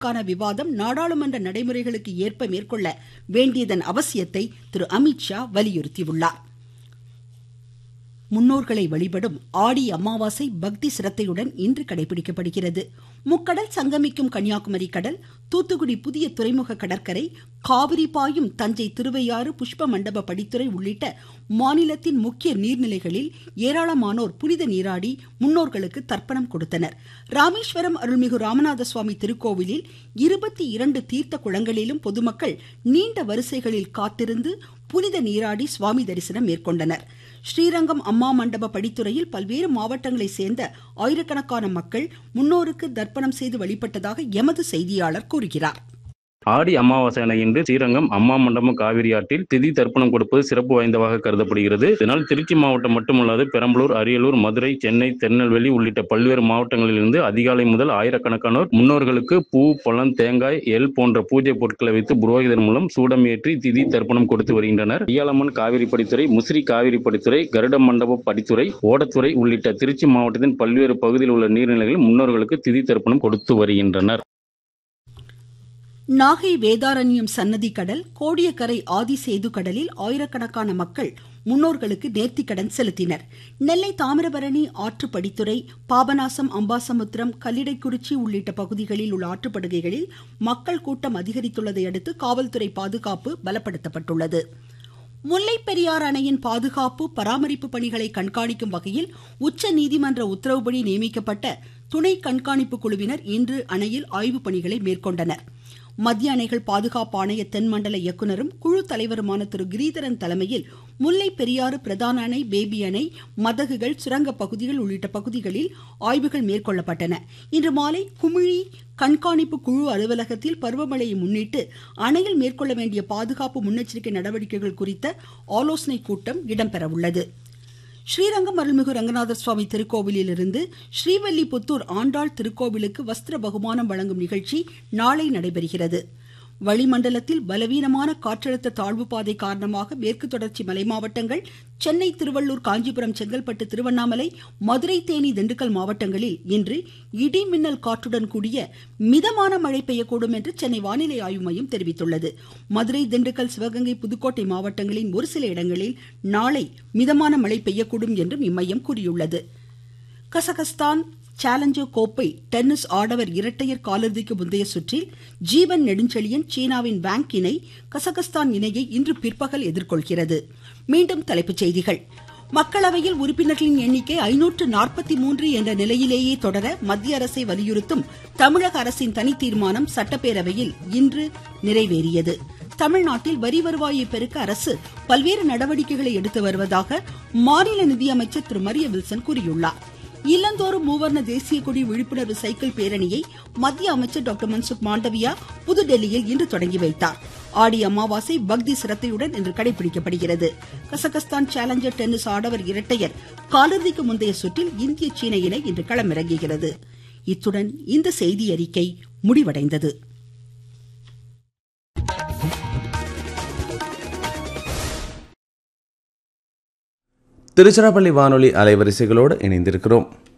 க்கான விவாதம் நாடாளுமன்ற நடைமுறைகளுக்கு ஏற்ப மேற்கொள்ள வேண்டியதன் அவசியத்தை திரு அமித்ஷா வலியுறுத்தியுள்ளார் முன்னோர்களை வழிபடும் ஆடி அமாவாசை பக்தி சிரத்தையுடன் இன்று கடைபிடிக்கப்படுகிறது முக்கடல் சங்கமிக்கும் கன்னியாகுமரி கடல் தூத்துக்குடி புதிய துறைமுக கடற்கரை காவிரி பாயும் தஞ்சை திருவையாறு புஷ்ப மண்டப படித்துறை உள்ளிட்ட மாநிலத்தின் முக்கிய நீர்நிலைகளில் ஏராளமானோர் புனித நீராடி முன்னோர்களுக்கு தர்ப்பணம் கொடுத்தனர் ராமேஸ்வரம் அருள்மிகு ராமநாத சுவாமி திருக்கோவிலில் இருபத்தி இரண்டு தீர்த்த குளங்களிலும் பொதுமக்கள் நீண்ட வரிசைகளில் காத்திருந்து புனித நீராடி சுவாமி தரிசனம் மேற்கொண்டனர் ஸ்ரீரங்கம் அம்மா மண்டப படித்துறையில் பல்வேறு மாவட்டங்களை சேர்ந்த ஆயிரக்கணக்கான மக்கள் முன்னோருக்கு தர்ப்பணம் செய்து வழிபட்டதாக எமது செய்தியாளர் கூறுகிறார் ஆடி அமாவாசை இன்று ஸ்ரீரங்கம் அம்மா மண்டபம் காவிரி ஆற்றில் திதி தர்ப்பணம் கொடுப்பது சிறப்பு வாய்ந்ததாக கருதப்படுகிறது இதனால் திருச்சி மாவட்டம் மட்டுமல்லாது பெரம்பலூர் அரியலூர் மதுரை சென்னை திருநெல்வேலி உள்ளிட்ட பல்வேறு மாவட்டங்களிலிருந்து அதிகாலை முதல் ஆயிரக்கணக்கானோர் முன்னோர்களுக்கு பூ பழம் தேங்காய் எல் போன்ற பூஜை பொருட்களை வைத்து புரோகிதர் மூலம் சூடம் ஏற்றி திதி தர்ப்பணம் கொடுத்து வருகின்றனர் ஐயாளம்மன் காவிரி படித்துறை முசிறி காவிரி படித்துறை கருட மண்டப படித்துறை ஓடத்துறை உள்ளிட்ட திருச்சி மாவட்டத்தின் பல்வேறு பகுதியில் உள்ள நீர்நிலைகளில் முன்னோர்களுக்கு திதி தர்ப்பணம் கொடுத்து வருகின்றனர் நாகை வேதாரண்யம் சன்னதி கடல் கோடியக்கரை ஆதிசேது கடலில் ஆயிரக்கணக்கான மக்கள் முன்னோர்களுக்கு நேர்த்திக்கடன் செலுத்தினர் நெல்லை தாமிரபரணி ஆற்று படித்துறை பாபநாசம் அம்பாசமுத்திரம் கல்லிடைக்குறிச்சி உள்ளிட்ட பகுதிகளில் உள்ள ஆற்றுப்படுகைகளில் மக்கள் கூட்டம் அதிகரித்துள்ளதை அடுத்து காவல்துறை பாதுகாப்பு பலப்படுத்தப்பட்டுள்ளது முல்லை பெரியாறு அணையின் பாதுகாப்பு பராமரிப்பு பணிகளை கண்காணிக்கும் வகையில் உச்ச நீதிமன்ற உத்தரவுப்படி நியமிக்கப்பட்ட துணை கண்காணிப்பு குழுவினர் இன்று அணையில் ஆய்வுப் பணிகளை மேற்கொண்டனர் மத்திய அணைகள் பாதுகாப்பு ஆணைய தென்மண்டல இயக்குநரும் குழு தலைவருமான திரு கிரீதரன் தலைமையில் முல்லை பெரியாறு பிரதான அணை பேபி அணை மதகுகள் சுரங்க பகுதிகள் உள்ளிட்ட பகுதிகளில் ஆய்வுகள் மேற்கொள்ளப்பட்டன இன்று மாலை குமிழி கண்காணிப்பு குழு அலுவலகத்தில் பருவமழையை முன்னிட்டு அணையில் மேற்கொள்ள வேண்டிய பாதுகாப்பு முன்னெச்சரிக்கை நடவடிக்கைகள் குறித்த ஆலோசனை கூட்டம் இடம்பெறவுள்ளது ஸ்ரீரங்கம் அருள்மிகு ரங்கநாதர் சுவாமி திருக்கோவிலில் இருந்து ஸ்ரீவல்லிபுத்தூர் ஆண்டாள் திருக்கோவிலுக்கு வஸ்திர பகுமானம் வழங்கும் நிகழ்ச்சி நாளை நடைபெறுகிறது வளிமண்டலத்தில் பலவீனமான காற்றழுத்த தாழ்வு பாதை காரணமாக மேற்கு தொடர்ச்சி மலை மாவட்டங்கள் சென்னை திருவள்ளூர் காஞ்சிபுரம் செங்கல்பட்டு திருவண்ணாமலை மதுரை தேனி திண்டுக்கல் மாவட்டங்களில் இன்று இடி மின்னல் காற்றுடன் கூடிய மிதமான மழை பெய்யக்கூடும் என்று சென்னை வானிலை ஆய்வு மையம் தெரிவித்துள்ளது மதுரை திண்டுக்கல் சிவகங்கை புதுக்கோட்டை மாவட்டங்களின் ஒரு சில இடங்களில் நாளை மிதமான மழை பெய்யக்கூடும் என்றும் இம்மையம் கூறியுள்ளது கசகஸ்தான் சேலஞ்சர் கோப்பை டென்னிஸ் ஆடவர் இரட்டையர் காலிறுதிக்கு முந்தைய சுற்றில் ஜீவன் நெடுஞ்செழியன் சீனாவின் வாங் இணை கசகஸ்தான் இணையை இன்று பிற்பகல் எதிர்கொள்கிறது மீண்டும் தலைப்புச் செய்திகள் மக்களவையில் உறுப்பினர்களின் எண்ணிக்கை ஐநூற்று நாற்பத்தி மூன்று என்ற நிலையிலேயே தொடர மத்திய அரசை வலியுறுத்தும் தமிழக அரசின் தனி தீர்மானம் சட்டப்பேரவையில் இன்று நிறைவேறியது தமிழ்நாட்டில் வரி வருவாயை பெருக்க அரசு பல்வேறு நடவடிக்கைகளை எடுத்து வருவதாக மாநில நிதியமைச்சர் திரு மரிய வில்சன் கூறியுள்ளார் இல்லந்தோறும் மூவர்ண தேசிய கொடி விழிப்புணர்வு சைக்கிள் பேரணியை மத்திய அமைச்சர் டாக்டர் மன்சுக் மாண்டவியா புதுடெல்லியில் இன்று தொடங்கி வைத்தார் ஆடி அமாவாசை பக்தி சிரத்தையுடன் இன்று கடைபிடிக்கப்படுகிறது கசகஸ்தான் சேலஞ்சர் டென்னிஸ் ஆடவர் இரட்டையர் காலிறுதிக்கு முந்தைய சுற்றில் இந்திய சீன இணை இன்று களமிறங்குகிறது இத்துடன் இந்த செய்தி அறிக்கை முடிவடைந்தது திருச்சிராப்பள்ளி வானொலி அலைவரிசைகளோடு இணைந்திருக்கிறோம்